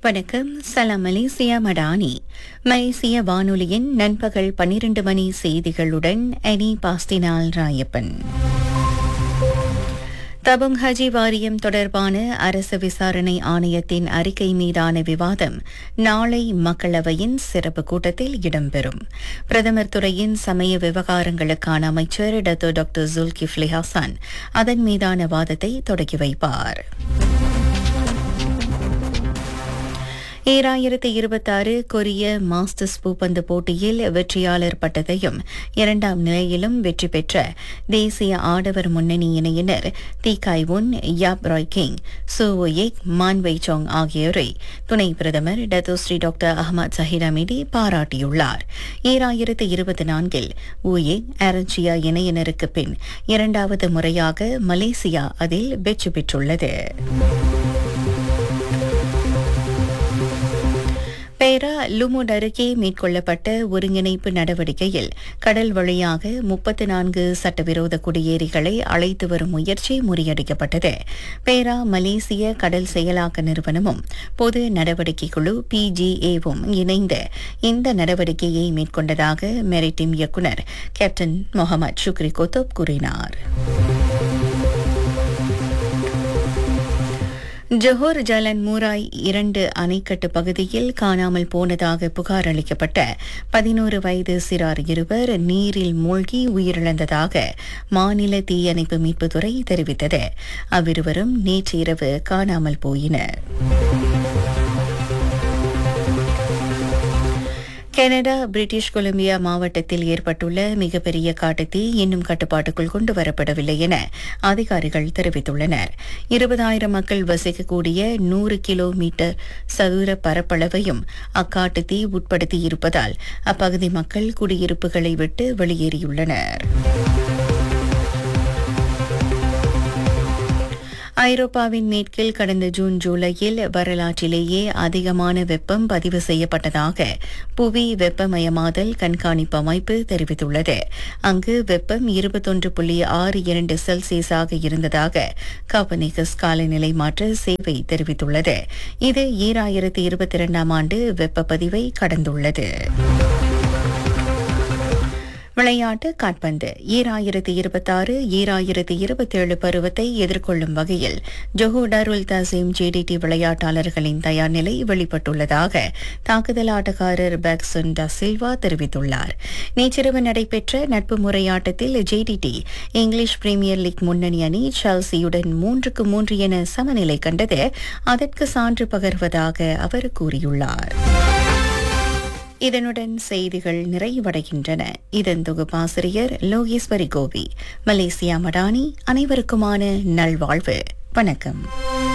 வணக்கம் சலாம் மலேசியா மடானி மலேசிய வானொலியின் நண்பகல் பன்னிரண்டு மணி செய்திகளுடன் அனி பாஸ்தினால் ராயப்பன் தபுங் ஹஜி வாரியம் தொடர்பான அரசு விசாரணை ஆணையத்தின் அறிக்கை மீதான விவாதம் நாளை மக்களவையின் சிறப்பு கூட்டத்தில் இடம்பெறும் பிரதமர் துறையின் சமய விவகாரங்களுக்கான அமைச்சர் டத்தோ டாக்டர் ஜுல்கிஃப்லி ஹசான் அதன் மீதான வாதத்தை தொடங்கி வைப்பார் ஈராயிரத்தி இருபத்தாறு கொரிய மாஸ்டர்ஸ் பூப்பந்து போட்டியில் வெற்றியாளர் பட்டத்தையும் இரண்டாம் நிலையிலும் வெற்றி பெற்ற தேசிய ஆடவர் முன்னணி இணையினர் தி கைவுன் யாப் ராய் கிங் சூவோயேக் மான் வெய்சோங் ஆகியோரை துணை பிரதமர் Dato' Sri doctor Ahmad Zahid Hamidi பாராட்டியுள்ளார் ஈராயிரத்து இருபத்தி நான்கில் ஊயே அரஞ்சியா இணையினருக்கு பின் இரண்டாவது முறையாக மலேசியா அதில் வெற்றி பெற்றுள்ளது பேரா லுமுட் அருகே மேற்கொள்ளப்பட்ட ஒருங்கிணைப்பு நடவடிக்கையில் கடல் வழியாக முப்பத்து நான்கு சட்டவிரோத குடியேறிகளை அழைத்து வரும் முயற்சி முறியடிக்கப்பட்டது பேரா மலேசிய கடல் செயலாக்க நிறுவனமும் பொது நடவடிக்கை குழு பிஜிஏவும் இணைந்து இந்த நடவடிக்கையை மேற்கொண்டதாக மெரிட்டிம் இயக்குநர் கேப்டன் முகமது ஷுக்ரி கோத்தப் கூறினார் ஜொஹோர் ஜலன் மூராய் இரண்டு அணைக்கட்டு பகுதியில் காணாமல் போனதாக புகார் அளிக்கப்பட்ட பதினோரு வயது சிறார் இருவர் நீரில் மூழ்கி உயிரிழந்ததாக மாநில தீயணைப்பு மீட்புத்துறை தெரிவித்தது அவ்விருவரும் நேற்று இரவு காணாமல் போயினர் கனடா பிரிட்டிஷ் கொலம்பியா மாவட்டத்தில் ஏற்பட்டுள்ள மிகப்பெரிய காட்டுத்தீ இன்னும் கட்டுப்பாட்டுக்குள் கொண்டு வரப்படவில்லை என அதிகாரிகள் தெரிவித்துள்ளனர் இருபதாயிரம் மக்கள் வசிக்கக்கூடிய நூறு கிலோமீட்டர் சதுர பரப்பளவையும் அக்காட்டுத்தீ உட்படுத்தி இருப்பதால் அப்பகுதி மக்கள் குடியிருப்புகளை விட்டு வெளியேறியுள்ளனர் ஐரோப்பாவின் மேற்கில் கடந்த ஜூன் ஜூலையில் வரலாற்றிலேயே அதிகமான வெப்பம் பதிவு செய்யப்பட்டதாக புவி வெப்பமயமாதல் கண்காணிப்பு அமைப்பு தெரிவித்துள்ளது அங்கு வெப்பம் இருபத்தொன்று புள்ளி ஆறு இரண்டு செல்சியஸாக இருந்ததாக காப்பனிகஸ் காலநிலை மாற்ற சேவை தெரிவித்துள்ளது இது ஈராயிரத்தி இருபத்தி இரண்டாம் ஆண்டு வெப்பப்பதிவை கடந்துள்ளது விளையாட்டு காட்பந்து ஈராயிரத்தி இருபத்தாறு ஈராயிரத்தி இருபத்தேழு பருவத்தை எதிர்கொள்ளும் வகையில் ஜொஹோ டருல் தசீம் ஜேடிடி விளையாட்டாளர்களின் தயார் நிலை வெளிப்பட்டுள்ளதாக தாக்குதல் ஆட்டக்காரர் பேக்சன் ட சில்வா தெரிவித்துள்ளார் நேற்றிரவு நடைபெற்ற நட்பு முறையாட்டத்தில் ஜேடிடி இங்கிலீஷ் பிரீமியர் லீக் முன்னணி அணி செல்சியுடன் மூன்றுக்கு மூன்று என சமநிலை கண்டது அதற்கு சான்று பகர்வதாக அவர் கூறியுள்ளார் இதனுடன் செய்திகள் நிறைவடைகின்றன இதன் தொகுப்பாசிரியர் லோகேஸ்வரி கோவி மலேசியா மடானி அனைவருக்குமான நல்வாழ்வு வணக்கம்